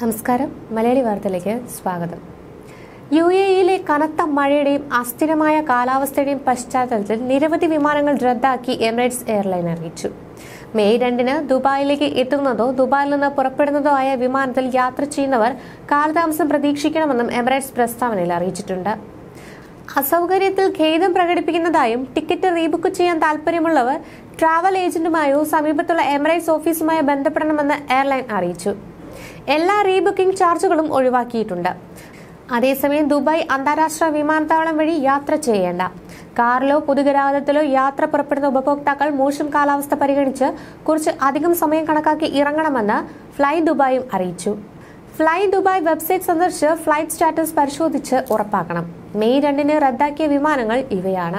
നമസ്കാരം മലയാളി വാർത്തയിലേക്ക് സ്വാഗതം യു എ ഇയിലെ കനത്ത മഴയുടെയും അസ്ഥിരമായ കാലാവസ്ഥയുടെയും പശ്ചാത്തലത്തിൽ നിരവധി വിമാനങ്ങൾ റദ്ദാക്കി എമിറേറ്റ്സ് എയർലൈൻ അറിയിച്ചു മെയ് രണ്ടിന് ദുബായിലേക്ക് എത്തുന്നതോ ദുബായിൽ നിന്ന് പുറപ്പെടുന്നതോ ആയ വിമാനത്തിൽ യാത്ര ചെയ്യുന്നവർ കാലതാമസം പ്രതീക്ഷിക്കണമെന്നും എമിറേറ്റ്സ് പ്രസ്താവനയിൽ അറിയിച്ചിട്ടുണ്ട് അസൗകര്യത്തിൽ ഖേദം പ്രകടിപ്പിക്കുന്നതായും ടിക്കറ്റ് റീബുക്ക് ചെയ്യാൻ താൽപ്പര്യമുള്ളവർ ട്രാവൽ ഏജന്റുമായോ സമീപത്തുള്ള എമിറേറ്റ്സ് ഓഫീസുമായോ ബന്ധപ്പെടണമെന്ന് എയർലൈൻ അറിയിച്ചു എല്ലാ റീബുക്കിംഗ് ചാർജുകളും ഒഴിവാക്കിയിട്ടുണ്ട് അതേസമയം ദുബായ് അന്താരാഷ്ട്ര വിമാനത്താവളം വഴി യാത്ര ചെയ്യേണ്ട കാറിലോ പൊതുഗതാഗതത്തിലോ യാത്ര പുറപ്പെടുന്ന ഉപഭോക്താക്കൾ മോശം കാലാവസ്ഥ പരിഗണിച്ച് കുറച്ച് അധികം സമയം കണക്കാക്കി ഇറങ്ങണമെന്ന് ഫ്ലൈ ദുബായും അറിയിച്ചു ഫ്ലൈ ദുബായ് വെബ്സൈറ്റ് സന്ദർശിച്ച് ഫ്ലൈറ്റ് സ്റ്റാറ്റസ് പരിശോധിച്ച് ഉറപ്പാക്കണം മെയ് രണ്ടിന് റദ്ദാക്കിയ വിമാനങ്ങൾ ഇവയാണ്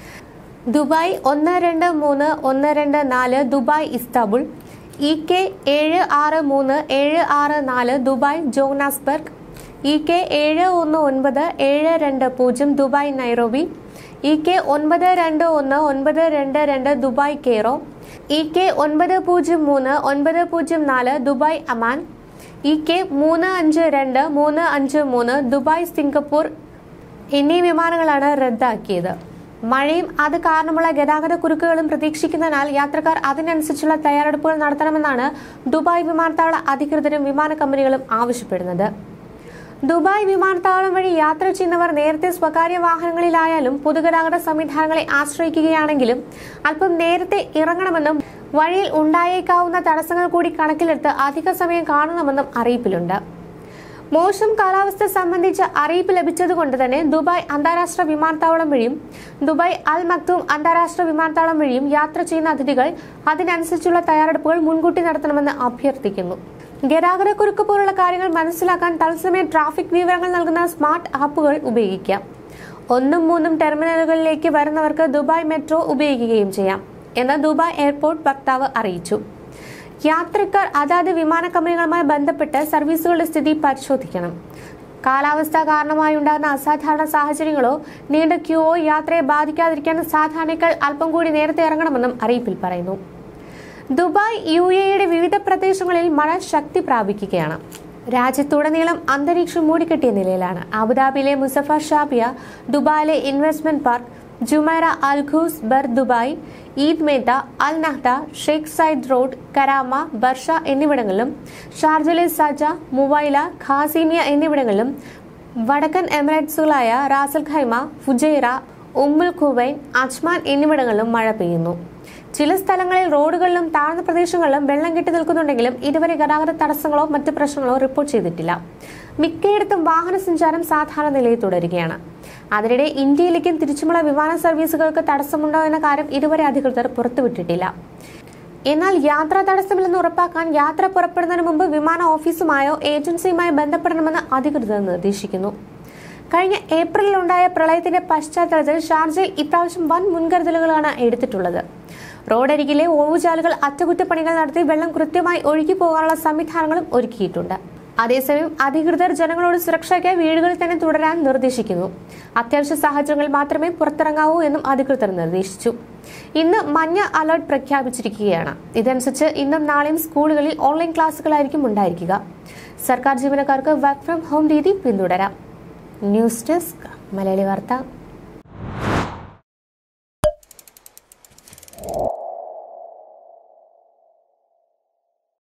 ദുബായ് ഒന്ന് രണ്ട് മൂന്ന് ഒന്ന് രണ്ട് നാല് ദുബായ് ഇസ്താബുൾ ഇ കെ ഏഴ് ആറ് മൂന്ന് ഏഴ് ആറ് നാല് ദുബായ് ജോനാസ്ബർഗ് ഇ കെ ഏഴ് ഒന്ന് ഒൻപത് ഏഴ് രണ്ട് പൂജ്യം ദുബായ് നൈറോബി ഇ കെ ഒൻപത് രണ്ട് ഒന്ന് ഒൻപത് രണ്ട് രണ്ട് ദുബായ് കെയ്റോ ഇ കെ ഒൻപത് പൂജ്യം മൂന്ന് ഒൻപത് പൂജ്യം നാല് ദുബായ് അമാൻ ഇ കെ മൂന്ന് അഞ്ച് രണ്ട് മൂന്ന് അഞ്ച് മൂന്ന് ദുബായ് സിംഗപ്പൂർ എന്നീ വിമാനങ്ങളാണ് റദ്ദാക്കിയത് മഴയും അത് കാരണമുള്ള ഗതാഗത കുരുക്കുകളും പ്രതീക്ഷിക്കുന്നതിനാൽ യാത്രക്കാർ അതിനനുസരിച്ചുള്ള തയ്യാറെടുപ്പുകൾ നടത്തണമെന്നാണ് ദുബായ് വിമാനത്താവള അധികൃതരും വിമാന കമ്പനികളും ആവശ്യപ്പെടുന്നത് ദുബായ് വിമാനത്താവളം വഴി യാത്ര ചെയ്യുന്നവർ നേരത്തെ സ്വകാര്യ വാഹനങ്ങളിലായാലും പൊതുഗതാഗത സംവിധാനങ്ങളെ ആശ്രയിക്കുകയാണെങ്കിലും അല്പം നേരത്തെ ഇറങ്ങണമെന്നും വഴിയിൽ ഉണ്ടായേക്കാവുന്ന തടസ്സങ്ങൾ കൂടി കണക്കിലെടുത്ത് അധിക സമയം കാണണമെന്നും അറിയിപ്പിലുണ്ട് മോശം കാലാവസ്ഥ സംബന്ധിച്ച് അറിയിപ്പ് ലഭിച്ചതുകൊണ്ട് തന്നെ ദുബായ് അന്താരാഷ്ട്ര വിമാനത്താവളം വഴിയും ദുബായ് അൽ മക്തൂം അന്താരാഷ്ട്ര വിമാനത്താവളം വഴിയും യാത്ര ചെയ്യുന്ന അതിഥികൾ അതിനനുസരിച്ചുള്ള തയ്യാറെടുപ്പുകൾ മുൻകൂട്ടി നടത്തണമെന്ന് അഭ്യർത്ഥിക്കുന്നു ഗതാഗതക്കുരുക്ക് പോലുള്ള കാര്യങ്ങൾ മനസ്സിലാക്കാൻ തത്സമയം ട്രാഫിക് വിവരങ്ങൾ നൽകുന്ന സ്മാർട്ട് ആപ്പുകൾ ഉപയോഗിക്കാം ഒന്നും മൂന്നും ടെർമിനലുകളിലേക്ക് വരുന്നവർക്ക് ദുബായ് മെട്രോ ഉപയോഗിക്കുകയും ചെയ്യാം എന്ന് ദുബായ് എയർപോർട്ട് വക്താവ് അറിയിച്ചു യാത്രക്കാർ അതാത് വിമാന കമ്പനികളുമായി ബന്ധപ്പെട്ട് സർവീസുകളുടെ സ്ഥിതി പരിശോധിക്കണം കാലാവസ്ഥ കാരണമായി ഉണ്ടാകുന്ന അസാധാരണ സാഹചര്യങ്ങളോ നീണ്ട ക്യൂവോ യാത്രയെ ബാധിക്കാതിരിക്കാൻ സാധാരണക്കാൾ അല്പം കൂടി നേരത്തെ ഇറങ്ങണമെന്നും അറിയിപ്പിൽ പറയുന്നു ദുബായ് യു എയുടെ വിവിധ പ്രദേശങ്ങളിൽ മഴ ശക്തി പ്രാപിക്കുകയാണ് രാജ്യത്തുടനീളം അന്തരീക്ഷം മൂടിക്കെട്ടിയ നിലയിലാണ് അബുദാബിയിലെ മുസഫ ഷാബിയ ദുബായിലെ investment park Jumeirah Al Quoz Bur Dubai Oud Metha Al Nahda Sheikh Zayed road Karama Barsha എന്നിവിടങ്ങളിലും ഷാർജലെ സജ മുവൈല ഖാസിമിയ എന്നിവിടങ്ങളിലും വടക്കൻ എമിറേറ്റ്സുകളായ Ras Al Khaimah Fujairah Umm Al Quwain Ajman എന്നിവിടങ്ങളിലും മഴ പെയ്യുന്നു ചില സ്ഥലങ്ങളിൽ റോഡുകളിലും താഴ്ന്ന പ്രദേശങ്ങളിലും വെള്ളം കെട്ടി നിൽക്കുന്നുണ്ടെങ്കിലും ഇതുവരെ ഗതാഗത തടസ്സങ്ങളോ മറ്റ് പ്രശ്നങ്ങളോ റിപ്പോർട്ട് ചെയ്തിട്ടില്ല മിക്കയിടത്തും വാഹന സഞ്ചാരം സാധാരണ നിലയിൽ തുടരുകയാണ് അതിനിടെ ഇന്ത്യയിലേക്കും തിരിച്ചുമുള്ള വിമാന സർവീസുകൾക്ക് തടസ്സമുണ്ടോ എന്ന കാര്യം ഇതുവരെ അധികൃതർ പുറത്തുവിട്ടിട്ടില്ല എന്നാൽ യാത്രാ തടസ്സമില്ലെന്ന് ഉറപ്പാക്കാൻ യാത്ര പുറപ്പെടുന്നതിന് മുമ്പ് വിമാന ഓഫീസുമായോ ഏജൻസിയുമായോ ബന്ധപ്പെടണമെന്ന് അധികൃതർ നിർദ്ദേശിക്കുന്നു കഴിഞ്ഞ ഏപ്രിലിൽ ഉണ്ടായ പ്രളയത്തിന്റെ പശ്ചാത്തലത്തിൽ ഷാർജയിൽ ഇപ്രാവശ്യം വൻ മുൻകരുതലുകളാണ് എടുത്തിട്ടുള്ളത് റോഡരികിലെ ഓവുചാലുകൾ അറ്റകുറ്റപ്പണികൾ നടത്തി വെള്ളം കൃത്യമായി ഒഴുകി പോകാനുള്ള സംവിധാനങ്ങളും ഒരുക്കിയിട്ടുണ്ട് അതേസമയം അധികൃതർ ജനങ്ങളോട് സുരക്ഷയ്ക്കായി വീടുകളിൽ തന്നെ തുടരാൻ നിർദ്ദേശിക്കുന്നു അത്യാവശ്യ സാഹചര്യങ്ങളിൽ മാത്രമേ പുറത്തിറങ്ങാവൂ എന്നും അധികൃതർ നിർദ്ദേശിച്ചു ഇന്ന് മഞ്ഞ അലർട്ട് പ്രഖ്യാപിച്ചിരിക്കുകയാണ് ഇതനുസരിച്ച് ഇന്നും നാളെയും സ്കൂളുകളിൽ ഓൺലൈൻ ക്ലാസുകളായിരിക്കും ഉണ്ടായിരിക്കുക സർക്കാർ ജീവനക്കാർക്ക് വർക്ക് ഫ്രം ഹോം രീതി പിന്തുടരാം ന്യൂസ് ഡെസ്ക് മലയാളി വാർത്ത